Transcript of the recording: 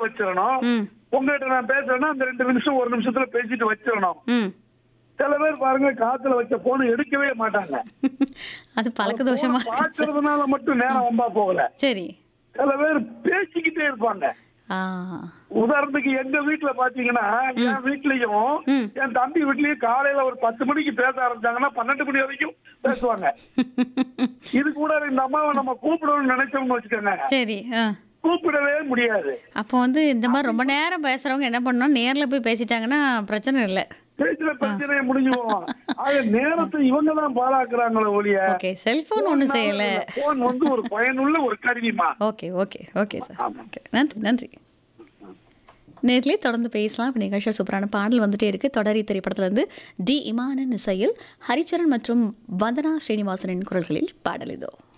வச்சிடணும் ம் உங்ககிட்ட நான் பேசுறேன்னா அந்த ரெண்டு நிமிஷம் ஒரு நிமிஷத்துல பேசிட்டு வச்சிடணும் ம் சில பேர் பாருங்க காத்துல வச்ச போன் எடுக்கவே மாட்டாங்க அது பழக்க தோஷமா phone பார்க்கறதுனால மட்டும் நேரம் வம்பா போகல சரி சில பேர் பேசிக்கிட்டே இருப்பாங்க ஆ உதாரணத்துக்கு எங்க வீட்டுல பாத்தீங்கன்னா என் வீட்லயும் ம். என் தம்பி வீட்லயும் காலையில ஒரு பத்து மணிக்கு பேச ஆரம்பிச்சாங்கன்னா பன்னெண்டு மணி வரைக்கும் பேசுவாங்க இது கூட இந்த அம்மாவை நம்ம கூப்பிடணும்னு நினைச்சோம்னு வச்சுக்கோங்க சரி ஆ கூப்பிடவே முடியாது அப்போ வந்து இந்த மாதிரி ரொம்ப நேரம் பேசுறவங்க என்ன பண்ணணும் நேர்ல போய் பேசிட்டாங்கன்னா பிரச்சனை இல்லை பேச்சுல பிரச்சனையை முடிஞ்சு போவோம் ஆக நேரத்தை இவங்க தான் பாழாக்குறாங்களே ஒழிய ஓகே செல்போன் ஒன்றும் செய்யல போன் வந்து ஒரு பயனுள்ள ஒரு கருவிமா okay okay okay sir okay நன்றி நன்றி நேர்லயே தொடர்ந்து பேசலாம் இப்போ நிகழ்ச்சியில் சூப்பரான பாடல் வந்துட்டே இருக்கு தொடரி திரைப்படத்திலிருந்து டி இமானன் இசையில் ஹரிச்சரன் மற்றும் வந்தனா ஸ்ரீனிவாசனின் குரல்களில் பாடல் இதோ